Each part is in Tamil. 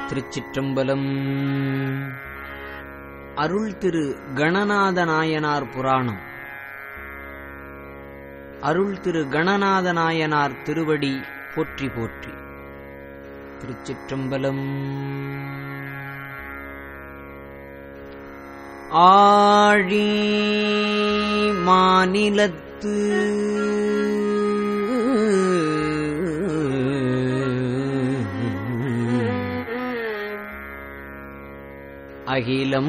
திருச்சிற்றம்பலம் அருள் திரு கணநாத நாயனார் புராணம் அருள் திரு கணநாத நாயனார் திருவடி போற்றி போற்றி திருச்சிற்றம்பலம் ஆழி மாநிலத்து அகிலம்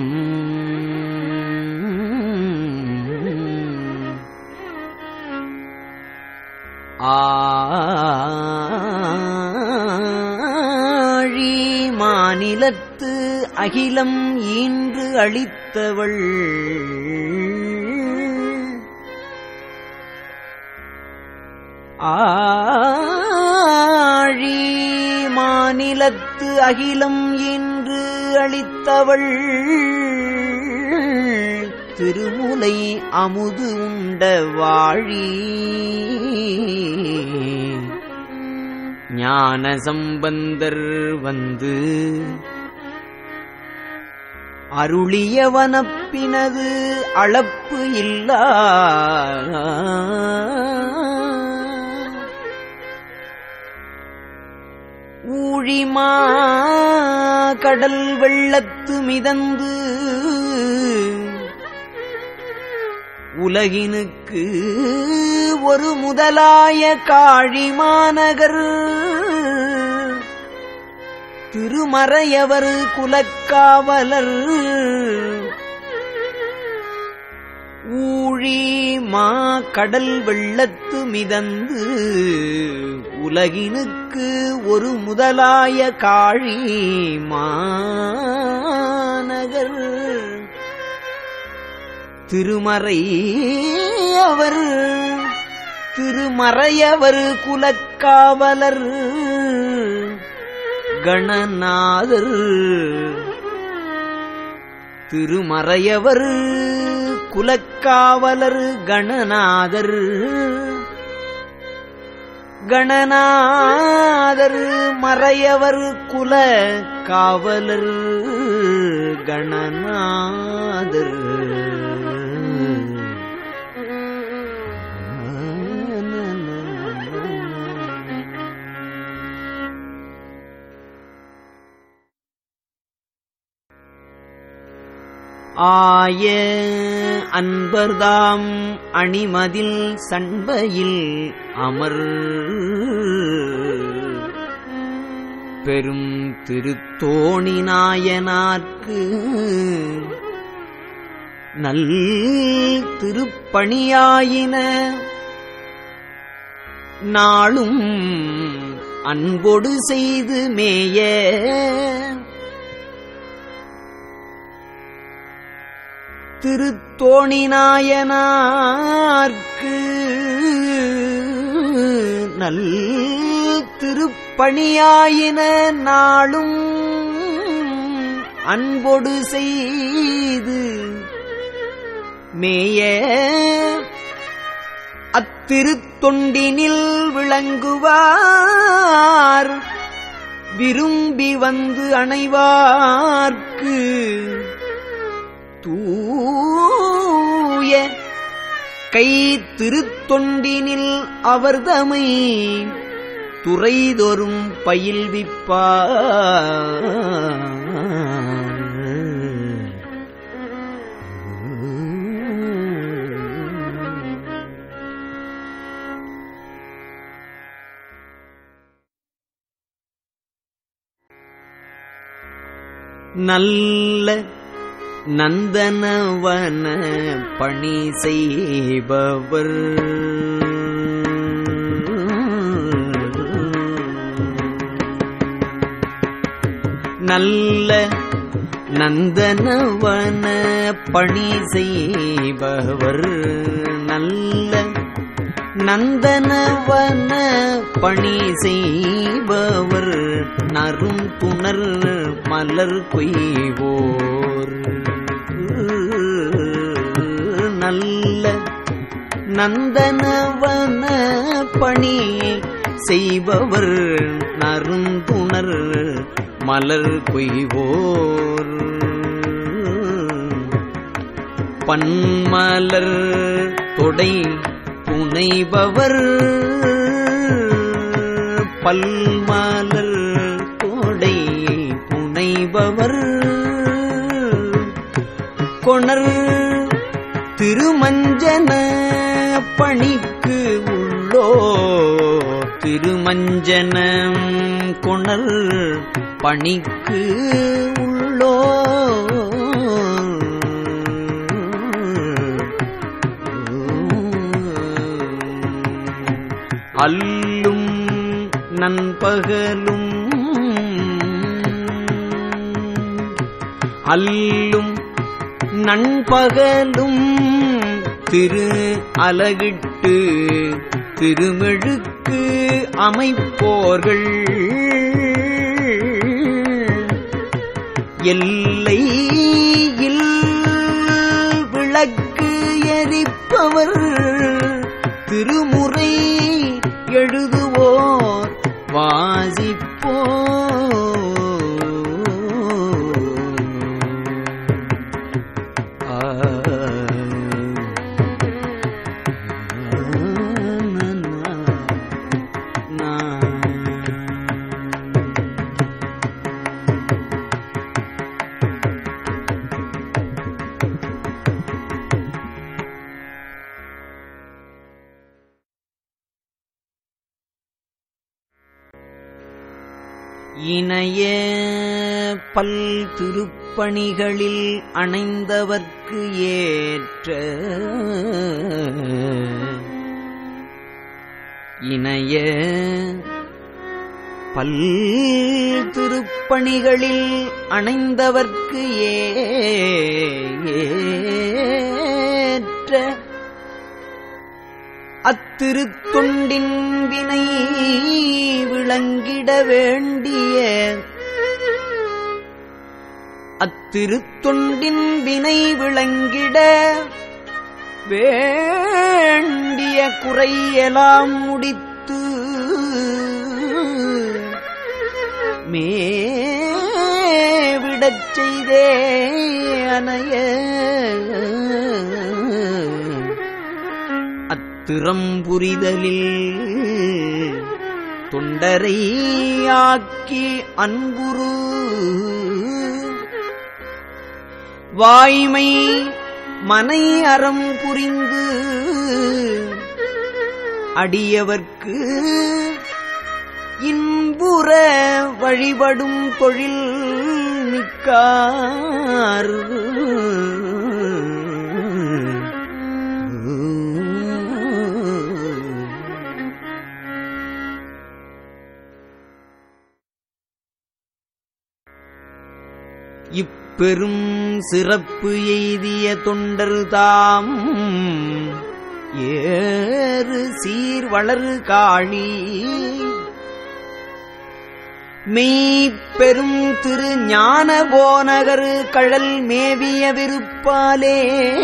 ஆழி மாநிலத்து அகிலம் ஈன்று அளித்தவள் ஆழி மாநிலத்து அகிலம் என்று அளித்தவள் திருமுலை அமுது உண்ட வாழி ஞான சம்பந்தர் வந்து அருளியவனப்பினது அளப்பு இல்லா ஊழிமா கடல் வெள்ளத்து மிதந்து உலகினுக்கு ஒரு முதலாய காழிமாநகர் திருமறையவர் குலக்காவலர் ஊழி மா கடல் வெள்ளத்து மிதந்து உலகினுக்கு ஒரு முதலாய காழி மாநகர் திருமறை அவர் திருமறையவர் குலக்காவலர் கணநாதர் திருமறையவர் குலக்காவலர் கணநாதர் கணநாதர் மறையவர் குல காவலர் கணநாதர் ஆய அன்பர்தாம் அணிமதில் சண்பையில் அமர் பெரும் திருத்தோணி நாயனார்க்கு நல் திருப்பணியாயின நாளும் அன்பொடு செய்து மேய திருத்தோணிநாயனார்க்கு நல் திருப்பணியாயின நாளும் அன்பொடு செய்து மேய அத்திருத்தொண்டினில் விளங்குவார் விரும்பி வந்து அணைவார்க்கு தூய கை திருத்தொண்டினில் அவர்தமை துறைதொரும் பயில்விப்பார் நல்ல நந்தனவன பணி செய்பவர் நல்ல நந்தனவன பணி செய்பவர் நல்ல நந்தனவன பணி செய்பவர் நரும் புனர் மலர் கொய்வோர் நல்ல நந்தனவன பணி செய்பவர் நருந்துணர் மலர் கொய்வோர் பன்மலர் தொடை புனைபவர் பல்மலர் தொடை புனைபவர் கொணர் திருமஞ்சன பணிக்கு உள்ளோ திருமஞ்சனம் கொணர் பணிக்கு உள்ளோ அல்லும் நண்பகலும் அல்லும் நண்பகலும் திரு அலகிட்டு திருமெழுக்கு அமைப்போர்கள் எல்லையில் விளக்கு எரிப்பவர் திருமுறை எழுதுவோர் வாசிப்போ இணைய பல் திருப்பணிகளில் அணைந்தவர்க்கு ஏற்ற இணைய பல் திருப்பணிகளில் அணைந்தவர்க்கு ஏற்ற அத்திருத்தொண்டின் வினை விளங்கிட வேண்டிய அத்திருத்தொண்டின் வினை விளங்கிட வேண்டிய குறையெல்லாம் முடித்து மேவிடச் செய்தே அணைய திறம்புரிதலில் தொண்டரை ஆக்கி அன்புரு வாய்மை மனை அறம் புரிந்து அடியவர்க்கு இன்புற வழிபடும் தொழில் மிக்கார் இப்பெரும் சிறப்பு எய்திய தொண்டர் தாம் ஏறு சீர் வளரு காழி மெய்ப்பெரும் திரு ஞான போனகர் கழல் மேவிய விருப்பாலே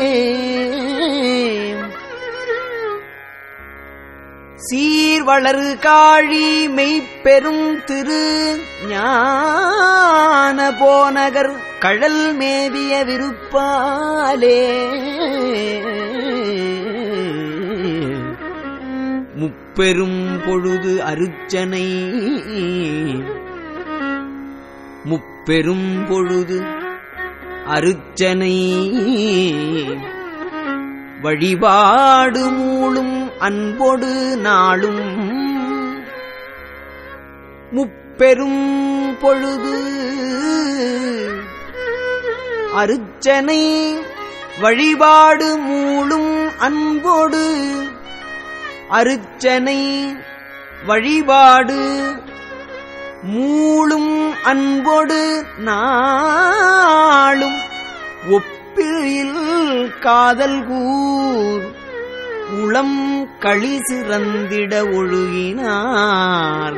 சீர் வளரு காழி மெய்ப்பெரும் திரு ஞான போனகர் கழல் மேவிய விருப்பாலே முப்பெரும் பொழுது அருச்சனை முப்பெரும் பொழுது அருச்சனை வழிபாடு மூளும் அன்பொடு நாளும் முப்பெரும் பொழுது அருச்சனை வழிபாடு மூளும் அன்போடு அருச்சனை வழிபாடு மூளும் அன்போடு நாளும் ஒப்பில் காதல் கூர் உளம் களி சிறந்திட ஒழுகினார்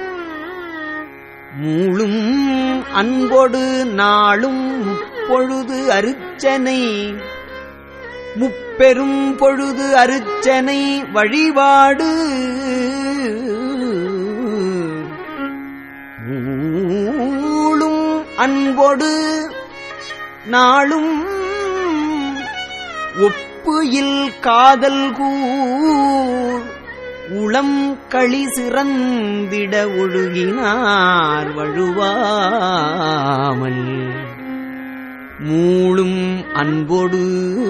மூளும் அன்போடு நாளும் முப்பொழுது அருச்சனை முப்பெரும் பொழுது அருச்சனை வழிபாடு அன்பொடு நாளும் ஒப்புயில் காதல் கூர் உளம் களி சிறந்திட ஒழுகினார் வழுவாமல் மூளும் அன்பொடு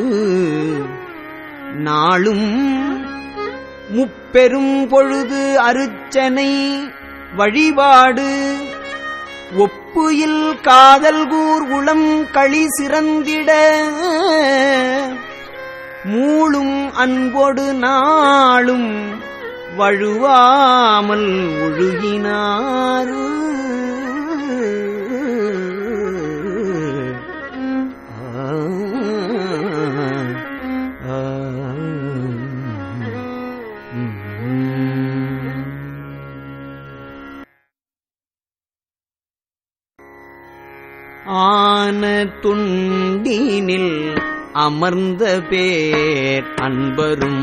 நாளும் முப்பெரும் பொழுது அருச்சனை வழிபாடு ஒப்புயில் காதல் கூர் உளம் களி சிறந்திட மூளும் அன்பொடு நாளும் வழுவாமல் ஒழுகினார் ஆன துண்டினில் அமர்ந்த பேர் அன்பரும்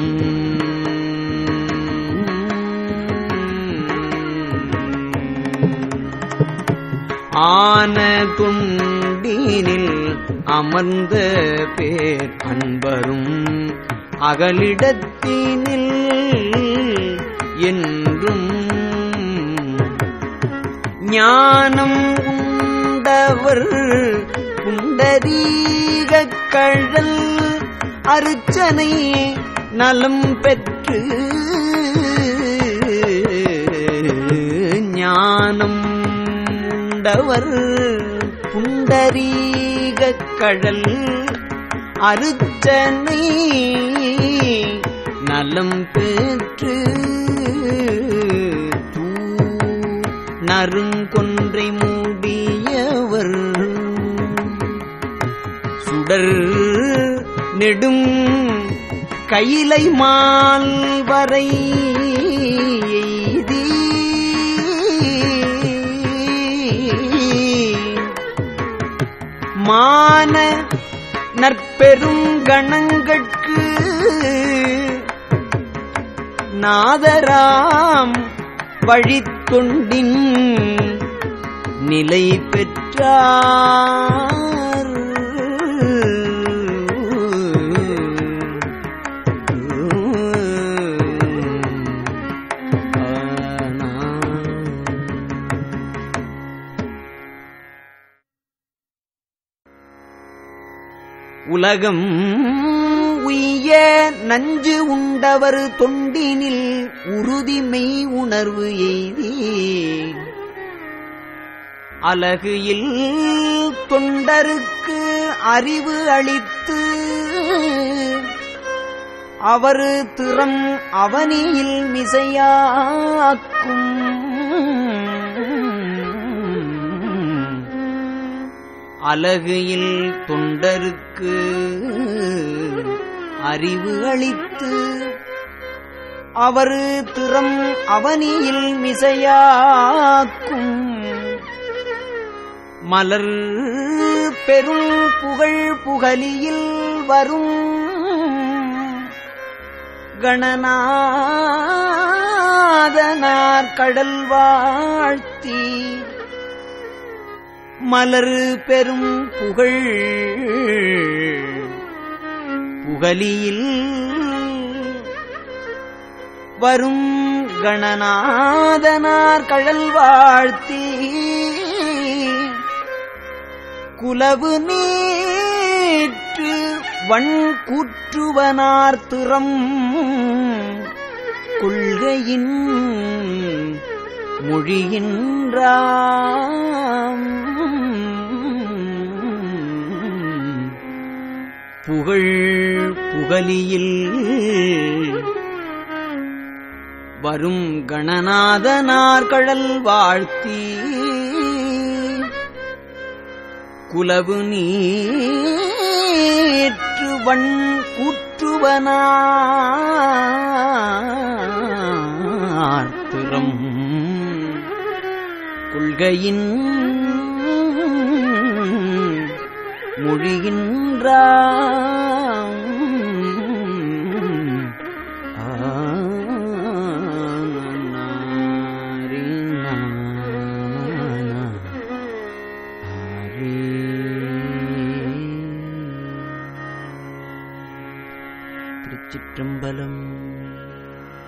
ஆன துண்டினில் அமர்ந்த பேர் அன்பரும் அகலிடத்தினில் என்றும் ஞானம் உண்டவர் புண்டரீகக் கழல் அருச்சனை நலம் பெற்று ஞானம் உண்டவர் புண்டரீகக் கழல் அருச்சனை நலம் பெற்று தூ நறுங்கொன்றை மூடியவர் சுடர் நெடும் கையிலை மால் வரை எய்தி மான நற்பெரும் கணங்கட்கு நாதராம் வழித்தொண்டின் நிலை பெற்றார் உலகம் உய்ய நஞ்சு உண்டவர் தொண்டினில் உறுதிமை உணர்வு எய்தி அலகுயில் தொண்டருக்கு அறிவு அளித்து அவர் திறம் அவனியில் மிசையாக்கும் அலகுயில் தொண்டருக்கு அறிவு அளித்து அவர் திறம் அவனியில் மிசையாக்கும் மலர் பெரும் புகழ் புகலியில் வரும் கணநாதனார் கடல் வாழ்த்தி மலர் பெரும் புகழ் புகலியில் வரும் கணநாதனார் கழல் வாழ்த்தி குலவு நீற்று வண் கூற்றுவனார் திறம் கொள்கையின் மொழிகின்றாம் புகழ் புகலியில் வரும் கணநாதனார் கழல் வாழ்த்தி குலவு நீற்று வண் கூற்றுவனார் திறம் கொள்கையின் மொழிகின்றாம் ஆ திருச்சிற்றம்பலம்